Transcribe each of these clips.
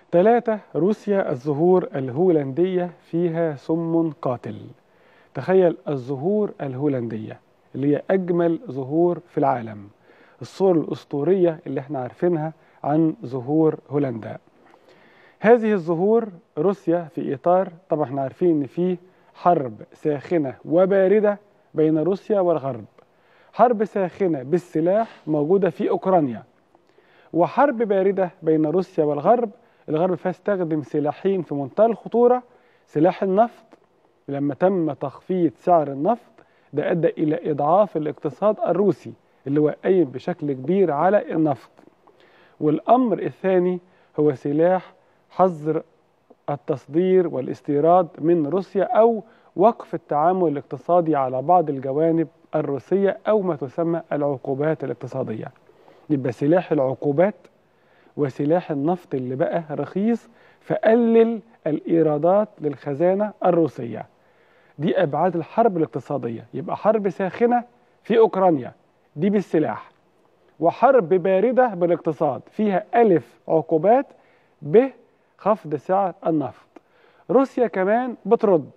ثلاثة روسيا الزهور الهولندية فيها سم قاتل تخيل الزهور الهولندية اللي هي أجمل زهور في العالم الصور الأسطورية اللي احنا عارفينها عن زهور هولندا هذه الزهور روسيا في إطار طبعا احنا عارفين إن في حرب ساخنة وباردة بين روسيا والغرب حرب ساخنة بالسلاح موجودة في أوكرانيا وحرب باردة بين روسيا والغرب الغرب فاستخدم سلاحين في منتهى الخطورة سلاح النفط لما تم تخفيض سعر النفط ده أدى إلى إضعاف الاقتصاد الروسي اللي هو قايم بشكل كبير على النفط والأمر الثاني هو سلاح حظر التصدير والاستيراد من روسيا أو وقف التعامل الاقتصادي على بعض الجوانب الروسية أو ما تسمى العقوبات الاقتصادية يبقى سلاح العقوبات وسلاح النفط اللي بقى رخيص فقلل الإيرادات للخزانة الروسية دي أبعاد الحرب الاقتصادية يبقى حرب ساخنة في أوكرانيا دي بالسلاح وحرب باردة بالاقتصاد فيها ألف عقوبات ب خفض سعر النفط روسيا كمان بترد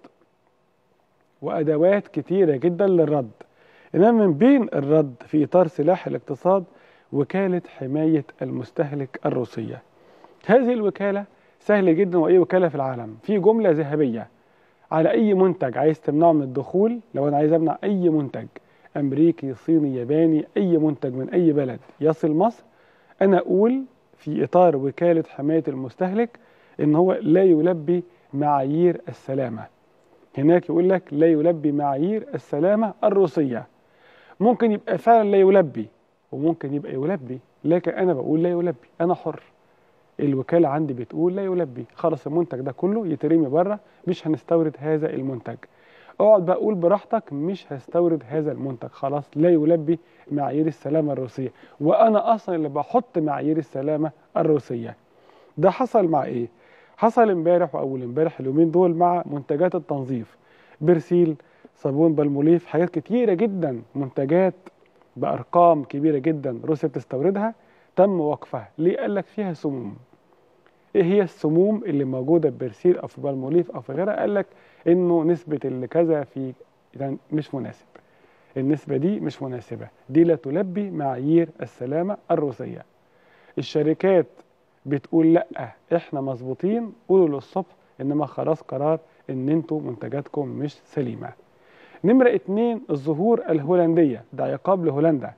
وأدوات كتيرة جدا للرد إنما من بين الرد في إطار سلاح الاقتصاد وكالة حماية المستهلك الروسية هذه الوكالة سهل جدا وأي وكالة في العالم في جملة ذهبية على أي منتج عايز تمنعه من الدخول لو أنا عايز أمنع أي منتج أمريكي صيني ياباني أي منتج من أي بلد يصل مصر أنا أقول في إطار وكالة حماية المستهلك إن هو لا يلبي معايير السلامة هناك يقول لك لا يلبي معايير السلامة الروسية ممكن يبقى فعلا لا يلبي وممكن يبقى يلبي لكن أنا بقول لا يلبي أنا حر الوكالة عندي بتقول لا يلبي خلاص المنتج ده كله يترمي بره مش هنستورد هذا المنتج اقعد بقى قول براحتك مش هستورد هذا المنتج خلاص لا يلبي معايير السلامة الروسية وأنا أصلا اللي بحط معايير السلامة الروسية ده حصل مع إيه؟ حصل امبارح وأول امبارح اليومين دول مع منتجات التنظيف برسيل صابون بالموليف حاجات كتيرة جدا منتجات بأرقام كبيرة جدا روسيا بتستوردها تم وقفها ليه قال لك فيها سموم ايه هي السموم اللي موجوده في برسيل او في بالموليف او في غيرها قال لك انه نسبه اللي كذا في يعني مش مناسب النسبه دي مش مناسبه دي لا تلبي معايير السلامه الروسيه الشركات بتقول لا احنا مظبوطين قولوا للصبح انما خلاص قرار ان انتوا منتجاتكم مش سليمه نمرة اتنين الزهور الهولندية ده عقاب لهولندا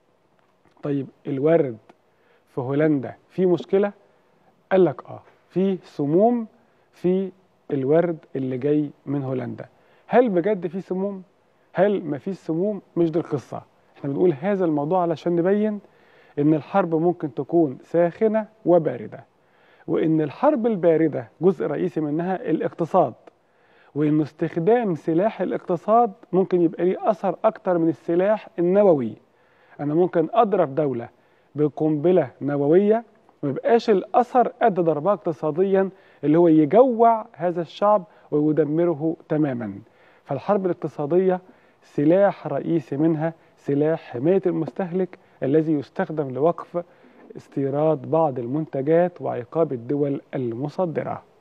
طيب الورد في هولندا في مشكلة قال لك اه في سموم في الورد اللي جاي من هولندا هل بجد في سموم هل ما فيش سموم مش دي القصة احنا بنقول هذا الموضوع علشان نبين ان الحرب ممكن تكون ساخنة وباردة وان الحرب الباردة جزء رئيسي منها الاقتصاد وانه استخدام سلاح الاقتصاد ممكن يبقى ليه اثر اكتر من السلاح النووي انا ممكن اضرب دولة بقنبلة نووية ما يبقاش الاثر قد ضربها اقتصاديا اللي هو يجوع هذا الشعب ويدمره تماما فالحرب الاقتصاديه سلاح رئيسي منها سلاح حمايه المستهلك الذي يستخدم لوقف استيراد بعض المنتجات وعقاب الدول المصدره